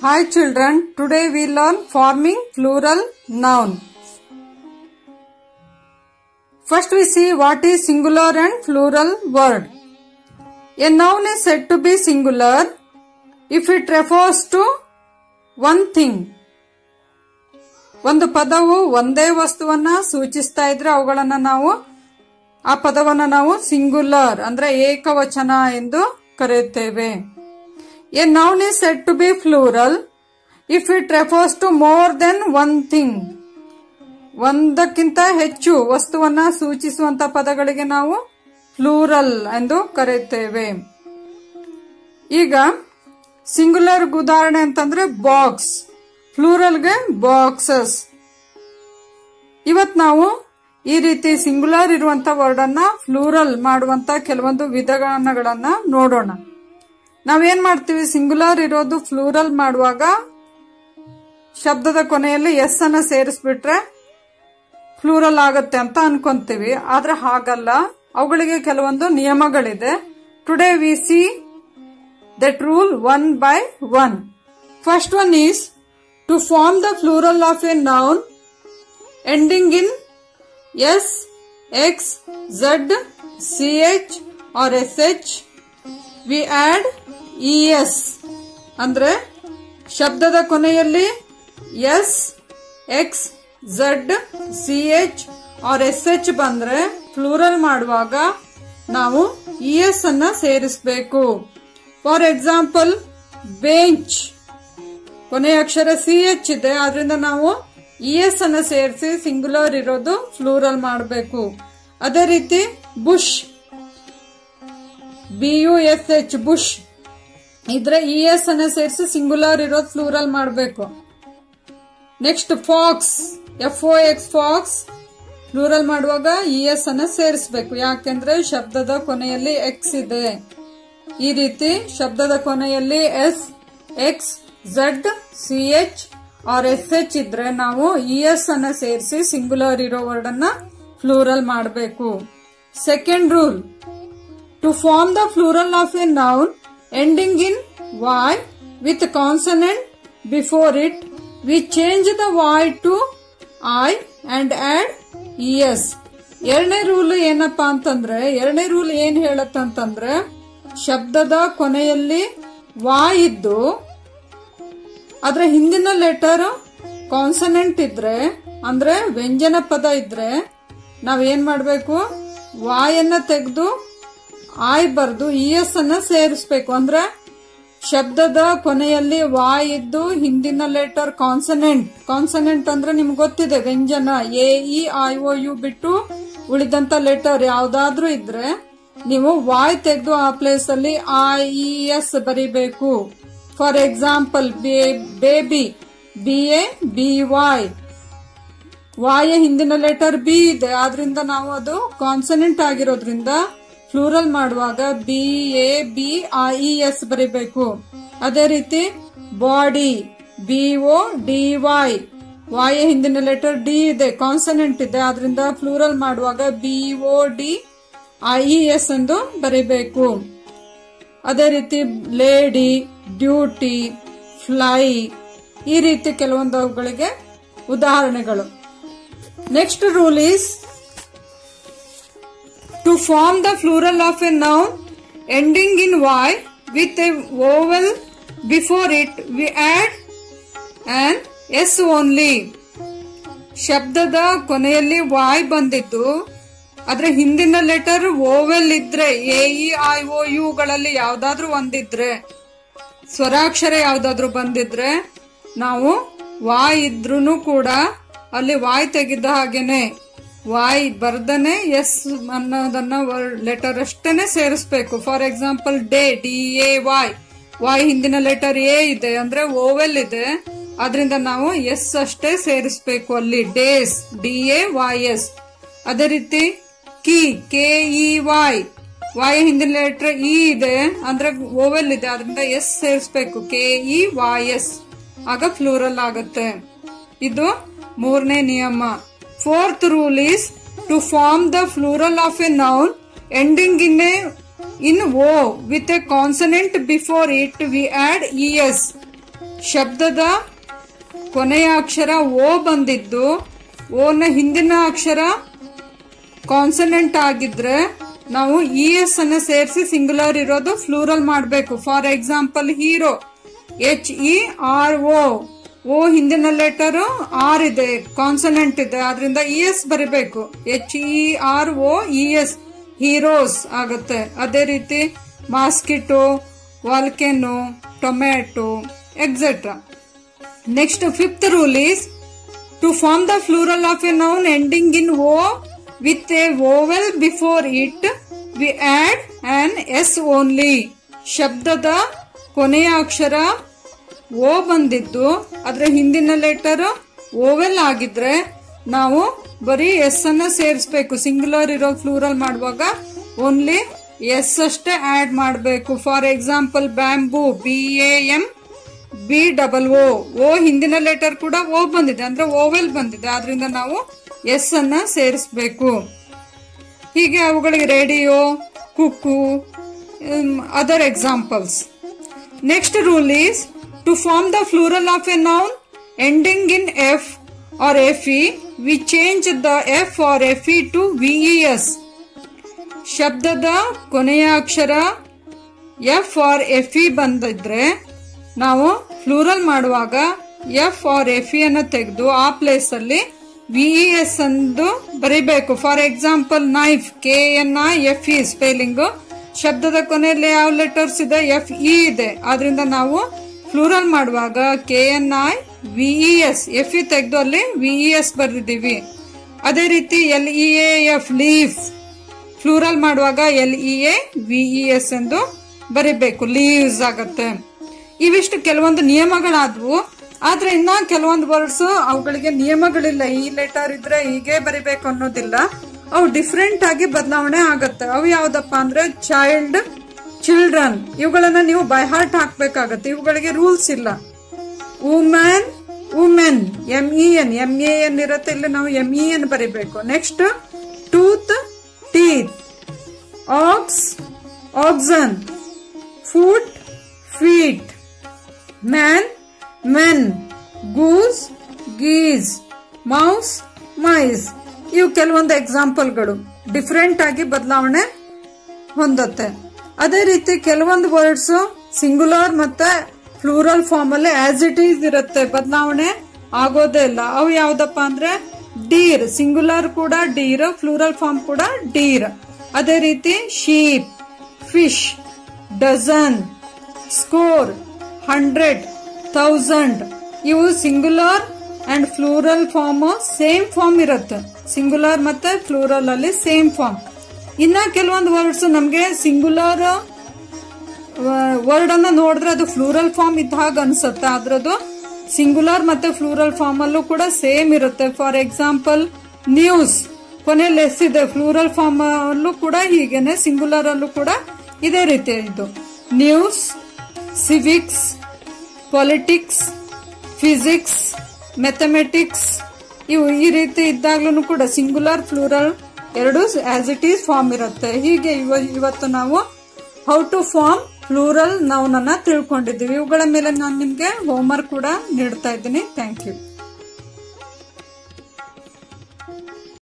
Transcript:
Hi children, today we learn forming plural noun. First we see what is singular and plural word. A noun is said to be singular if it refers to one thing. ಒಂದು ಪದವು ಒಂದೇ ವಸ್ತುವನ್ನ ಸೂಚಿಸ್ತಾ ಇದ್ರೆ ಅವುಗಳನ್ನ ನಾವು ಆ ಪದವನ್ನ ನಾವು ಸಿಂಗುಲರ್ ಅಂದ್ರೆ ಏಕವಚನ ಎಂದು ಕರೆಯುತ್ತೇವೆ a noun is said to be plural if it refers to more than one thing. ಒಂದಕ್ಕಿಂತ ಹೆಚ್ಚು ವಸ್ತುವನ್ನ ಸೂಚಿಸುವಂತ ಪದಗಳಿಗೆ ನಾವು ಪ್ಲೂರಲ್ ಎಂದು ಕರೆಯುತ್ತೇವೆ ಈಗ ಸಿಂಗುಲರ್ ಉದಾಹರಣೆ ಅಂತಂದ್ರೆ ಬಾಕ್ಸ್ ಪ್ಲೂರಲ್ಗೆ ಬಾಕ್ಸಸ್ ಇವತ್ ನಾವು ಈ ರೀತಿ ಸಿಂಗುಲರ್ ಇರುವಂತ ವರ್ಡ್ ಅನ್ನ ಫ್ಲೂರಲ್ ಮಾಡುವಂತ ಕೆಲವೊಂದು ವಿಧಾನಗಳನ್ನ ನೋಡೋಣ ನಾವೇನ್ ಮಾಡ್ತೀವಿ ಸಿಂಗುಲರ್ ಇರೋದು ಫ್ಲೂರಲ್ ಮಾಡುವಾಗ ಶಬ್ದದ ಕೊನೆಯಲ್ಲಿ ಎಸ್ ಅನ್ನ ಸೇರಿಸ್ಬಿಟ್ರೆ ಫ್ಲೂರಲ್ ಆಗುತ್ತೆ ಅಂತ ಅನ್ಕೊಂತೀವಿ ಆದ್ರೆ ಹಾಗಲ್ಲ ಅವುಗಳಿಗೆ ಕೆಲವೊಂದು ನಿಯಮಗಳಿದೆ today we see that rule one by one first one is to form the plural of a noun ending in S X Z C H or S H we add E S ಅಂದ್ರೆ ಶಬ್ದದ ಕೊನೆಯಲ್ಲಿ S X Z C H or S H ಬಂದ್ರೆ plural ಮಾಡುವಾಗ ನಾವು E S ಅನ್ನ ಸೇರಿಸಬೇಕು for example bench ಕೊನೆಯ ಅಕ್ಷರ C H ಇದೆ ಆದ್ರಿಂದ ನಾವು ಇ ಎಸ್ ಅನ್ನ ಸೇರಿಸಿ ಸಿಂಗುಲರ್ ಇರೋದು ಫ್ಲೂರಲ್ ಮಾಡಬೇಕು ಅದೇ ರೀತಿ bush B U S H bush ಇದ್ರೆ ಇ ಎಸ್ ಅನ್ನ ಸೇರಿಸಿ ಸಿಂಗುಲರ್ ಇರೋದು ಫ್ಲೂರಲ್ ಮಾಡಬೇಕು next fox F O X fox plural ಮಾಡುವಾಗ ಇ ಎಸ್ ಅನ್ನ ಸೇರಿಸಬೇಕು ಯಾಕೆಂದ್ರೆ ಶಬ್ದದ ಕೊನೆಯಲ್ಲಿ ಎಕ್ಸ್ ಇದೆ ಈ ರೀತಿ ಶಬ್ದದ ಕೊನೆಯಲ್ಲಿ S X Z C H or S H ಇದ್ರೆ ನಾವು ಇ ಎಸ್ ಅನ್ನ ಸೇರಿಸಿ ಸಿಂಗುಲರ್ ಇರೋ ವರ್ಡ್ ಅನ್ನ ಫ್ಲೂರಲ್ ಮಾಡಬೇಕು second rule to form the plural of a noun ending in Y with consonant before it we change the Y to I and add E S ಎರಡನೇ rule ಏನಪ್ಪಾ ಅಂತಂದ್ರೆ ಎರಡನೇ rule ಏನ್ ಹೇಳತ್ತಂತಂದ್ರೆ ಶಬ್ದದ ಕೊನೆಯಲ್ಲಿ ವಾಯ್ ಇದ್ದು ಅದ್ರ ಹಿಂದಿನ ಲೆಟರ್ ಕಾನ್ಸನೆಂಟ್ ಇದ್ರೆ ಅಂದ್ರೆ ವ್ಯಂಜನ ಪದ ಇದ್ರೆ ನಾವ್ ಏನ್ ಮಾಡ್ಬೇಕು ವಾಯನ್ನ ತೆಗೆದು ಆಯ್ ಬರ್ದು ಇ ಎಸ್ ಅನ್ನ ಸೇರಿಸ್ಬೇಕು ಅಂದ್ರೆ ಶಬ್ದದ ಕೊನೆಯಲ್ಲಿ ವಾಯ್ ಇದ್ದು ಹಿಂದಿನ ಲೆಟರ್ ಕಾನ್ಸನೆಂಟ್ ಕಾನ್ಸನೆಂಟ್ ಅಂದ್ರೆ ನಿಮ್ಗೆ ಗೊತ್ತಿದೆ ವ್ಯಂಜನ A E I O U ಬಿಟ್ಟು ಉಳಿದಂತ ಲೆಟರ್ ಯಾವ್ದಾದ್ರೂ ಇದ್ರೆ ನೀವು ವಾಯ್ ತೆಗೆದು ಆ ಪ್ಲೇಸ್ ಅಲ್ಲಿ ಐ ಇ ಎಸ್ ಬರಿಬೇಕು for example baby B A B Y ವಾಯ ಹಿಂದಿನ ಲೆಟರ್ ಬಿ ಇದೆ ಆದ್ರಿಂದ ನಾವು ಅದು ಕಾನ್ಸನೆಂಟ್ ಆಗಿರೋದ್ರಿಂದ ಫ್ಲೂರಲ್ ಮಾಡುವಾಗ B A B I E S ಬರಿಬೇಕು ಅದೇ ರೀತಿ body B O D Y ವಾಯ ಹಿಂದಿನ ಲೆಟರ್ ಡಿ ಇದೆ ಕಾನ್ಸನೆಂಟ್ ಇದೆ ಆದ್ರಿಂದ ಫ್ಲೂರಲ್ ಮಾಡುವಾಗ B O D I E S ಎಂದು ಬರಿಬೇಕು ಅದೇ ರೀತಿ ಲೇಡಿ ಡ್ಯೂಟಿ ಫ್ಲೈ ಈ ರೀತಿ ಕೆಲವೊಂದು ಅವುಗಳಿಗೆ ಉದಾಹರಣೆಗಳು next rule is to form the plural of a noun ending in Y with a vowel before it we add an S only ಶಬ್ದದ ಕೊನೆಯಲ್ಲಿ ವಾಯ್ ಬಂದಿದ್ದು ಆದ್ರೆ ಹಿಂದಿನ ಲೆಟರ್ ಓವೆಲ್ ಇದ್ರೆ ಎ ಇ ಐ ಒ ಯುಗಳಲ್ಲಿ ಯಾವ್ದಾದ್ರು ಒಂದಿದ್ರೆ ಸ್ವರಾಕ್ಷರ ಯಾವ್ದಾದ್ರು ಬಂದಿದ್ರೆ ನಾವು ವಾಯ್ ಇದ್ರೂ ಕೂಡ ಅಲ್ಲಿ ವಾಯ್ ತೆಗೆದ ಹಾಗೇನೆ ವಾಯ್ ಬರ್ದನೆ ಎಸ್ ಅನ್ನೋದನ್ನ ಲೆಟರ್ ಅಷ್ಟೇನೆ ಸೇರಿಸ್ಬೇಕು for example day D A Y Y ಹಿಂದಿನ ಲೆಟರ್ ಎ ಇದೆ ಅಂದ್ರೆ ಓವೆಲ್ ಇದೆ ಅದರಿಂದ ನಾವು ಎಸ್ ಅಷ್ಟೇ ಸೇರಿಸ್ಬೇಕು ಅಲ್ಲಿ days D A Y S ಅದೇ ರೀತಿ key K E Y Y ಹಿಂದಿನ ಲೆಟರ್ ಇ ಇದೆ ಅಂದ್ರೆ ಓವೆಲ್ ಇದೆ ಅದರಿಂದ ಎಸ್ ಸೇರಿಸ್ಬೇಕು ಕೆ ಇ ವಾಯ್ ಎಸ್ ಆಗ ಫ್ಲೂರಲ್ ಆಗುತ್ತೆ ಇದು ಮೂರನೇ ನಿಯಮ fourth rule is to form the plural of a noun ending in a in O with a consonant before it we add ES. ಶಬ್ದದ ಕೊನೆಯ ಅಕ್ಷರ ಓ ಬಂದಿದ್ದು ಓನ ಹಿಂದಿನ ಅಕ್ಷರ ಕಾನ್ಸನೆಂಟ್ ಆಗಿದ್ರೆ ನಾವು ಇ ಎಸ್ ಅನ್ನ ಸೇರಿಸಿ ಸಿಂಗುಲರ್ ಇರೋದು ಫ್ಲೂರಲ್ ಮಾಡಬೇಕು for example hero H E R O O ಹಿಂದಿನ ಲೆಟರ್ ಆರ್ ಇದೆ ಕಾನ್ಸನೆಂಟ್ ಇದೆ ಅದರಿಂದ ಇ ಎಸ್ ಬರಿಬೇಕು H E R O E S heroes ಆಗುತ್ತೆ ಅದೇ ರೀತಿ mosquito volcano tomato etcetera Next, fifth rule is to form the plural of a noun ending in O with a vowel before it, we add an S only. ಶಬ್ದದ ಕೊನೆಯ ಅಕ್ಷರ ಓ ಬಂದಿದ್ದು ಅದರ ಹಿಂದಿನ letter vowel ಆಗಿದ್ರೆ ನಾವು ಬರೀ ಎಸ್ ಅನ್ನ ಸೇರಿಸ್ಬೇಕು ಸಿಂಗುಲರ್ ಇರೋ ಫ್ಲೂರಲ್ ಮಾಡುವಾಗ ಓನ್ಲಿ ಎಸ್ ಅಷ್ಟೇ ಆಡ್ ಮಾಡಬೇಕು for example bamboo B A M B double O O ಹಿಂದಿನ ಲೆಟರ್ ಕೂಡ ಓ ಬಂದಿದೆ ಅಂದ್ರೆ ಓವೆಲ್ ಬಂದಿದೆ ಆದ್ರಿಂದ ನಾವು ಎಸ್ ಅನ್ನ ಸೇರಿಸಬೇಕು ಹೀಗೆ ಅವುಗಳಿಗೆ radio cuckoo other examples next rule is to form the plural of a noun ending in F or F E V change the F or F E to V E S ಶಬ್ದದ ಕೊನೆಯ ಅಕ್ಷರ F or F E ಬಂದಿದ್ರೆ ನಾವು plural ಮಾಡುವಾಗ F or F E ಅನ್ನು ತೆಗೆದು ಆ place ಅಲ್ಲಿ ವಿಇ ಎಸ್ ಎಂದು ಬರಿಬೇಕು for example knife K N I F E spelling ಶಬ್ದದ ಕೊನೆಯಲ್ಲಿ ಯಾವ ಲೆಟರ್ಸ್ ಇದೆ ಎಫ್ ಇ ಇದೆ ಆದ್ರಿಂದ ನಾವು ಫ್ಲೂರಲ್ ಮಾಡುವಾಗ K N I V E S F E ತೆಗೆದು ಅಲ್ಲಿ ವಿಇ ಎಸ್ ಬರೆದಿದ್ದೀವಿ ಅದೇ ರೀತಿ L E F leaf plural ಮಾಡುವಾಗ L E A V E S ಎಂದು ಬರಿಬೇಕು ಲೀವ್ಸ್ ಆಗತ್ತೆ ಇವಿಷ್ಟು ಕೆಲವೊಂದು ನಿಯಮಗಳಾದ್ವು ಆದ್ರೆ ಇನ್ನ ಕೆಲವೊಂದು ವರ್ಡ್ಸ್ ಅವುಗಳಿಗೆ ನಿಯಮಗಳಿಲ್ಲ ಈ ಲೆಟರ್ ಇದ್ರೆ ಹೀಗೆ ಬರಿಬೇಕು ಅನ್ನೋದಿಲ್ಲ ಅವು ಡಿಫ್ರೆಂಟ್ ಆಗಿ ಬದಲಾವಣೆ ಆಗತ್ತೆ ಅವು ಯಾವ್ದಪ್ಪ ಅಂದ್ರೆ ಚೈಲ್ಡ್ ಚಿಲ್ಡ್ರನ್ ಇವುಗಳನ್ನ ನೀವು ಬೈ ಹಾರ್ಟ್ ಹಾಕ್ಬೇಕಾಗತ್ತೆ ಇವುಗಳಿಗೆ ರೂಲ್ಸ್ ಇಲ್ಲ women women M E N M A N ಇರುತ್ತೆ ಇಲ್ಲಿ ನಾವು ಎಂ ಇ ಎನ್ ಬರಿಬೇಕು next tooth teeth ox oxen foot feet man men goose geese mouse mice ಇವು ಕೆಲವೊಂದು ಎಕ್ಸಾಂಪಲ್ಗಳು ಡಿಫ್ರೆಂಟ್ ಆಗಿ ಬದಲಾವಣೆ ಹೊಂದತ್ತೆ ಅದೇ ರೀತಿ ಕೆಲವೊಂದು ವರ್ಡ್ಸ್ ಸಿಂಗುಲರ್ ಮತ್ತೆ ಫ್ಲೂರಲ್ ಫಾರ್ಮ್ ಅಲ್ಲಿ ಆಸ್ ಇಟ್ ಈಸ್ ಇರುತ್ತೆ ಬದಲಾವಣೆ ಆಗೋದೇ ಇಲ್ಲ ಅವು ಯಾವ್ದಪ್ಪ ಅಂದ್ರೆ ಡೀರ್ ಸಿಂಗುಲರ್ ಕೂಡ ಡೀರ್ ಫ್ಲೂರಲ್ ಫಾರ್ಮ್ ಕೂಡ ಡೀರ್ ಅದೇ ರೀತಿ sheep fish dozen score hundred thousand ಇವು singular and plural form same form ಇರುತ್ತೆ ಸಿಂಗುಲರ್ ಮತ್ತೆ ಫ್ಲೂರಲ್ ಅಲ್ಲಿ ಸೇಮ್ ಫಾರ್ಮ್ ಇನ್ನ ಕೆಲವೊಂದು ವರ್ಡ್ಸ್ ನಮಗೆ ಸಿಂಗುಲರ್ ವರ್ಡ್ ಅನ್ನ ನೋಡಿದ್ರೆ ಅದು ಫ್ಲೂರಲ್ ಫಾರ್ಮ್ ಇದ್ದ ಹಾಗೆ ಅನ್ಸುತ್ತೆ ಅದ್ರದ್ದು ಸಿಂಗುಲರ್ ಮತ್ತೆ ಫ್ಲೂರಲ್ ಫಾರ್ಮ್ ಅಲ್ಲೂ ಕೂಡ ಸೇಮ್ ಇರುತ್ತೆ ಫಾರ್ ಎಕ್ಸಾಂಪಲ್ ನ್ಯೂಸ್ ಕೊನೆ ಲೆಸ್ ಇದೆ ಫ್ಲೂರಲ್ ಫಾರ್ಮ್ ಅಲ್ಲೂ ಕೂಡ ಹೀಗೇನೆ ಸಿಂಗುಲರ್ ಅಲ್ಲೂ ಕೂಡ ಇದೇ ರೀತಿ ಇದು news civics politics physics mathematics ಇವು ಈ ರೀತಿ ಇದ್ದಾಗ್ಲೂ ಕೂಡ ಸಿಂಗುಲರ್ ಫ್ಲೂರಲ್ ಎರಡು ಆಸ್ ಇಟ್ ಈಸ್ ಫಾರ್ಮ್ ಇರುತ್ತೆ ಹೀಗೆ ಇವ ಇವತ್ತು ನಾವು ಹೌ ಟು ಫಾರ್ಮ್ ಫ್ಲೂರಲ್ ನೌನನ್ನ ತಿಳ್ಕೊಂಡಿದ್ದೀವಿ ಇವುಗಳ ಮೇಲೆ ನಾನು ನಿಮ್ಗೆ ಹೋಮ್ವರ್ಕ್ ಕೂಡ ನೀಡ್ತಾ ಇದ್ದೀನಿ ಥ್ಯಾಂಕ್ ಯು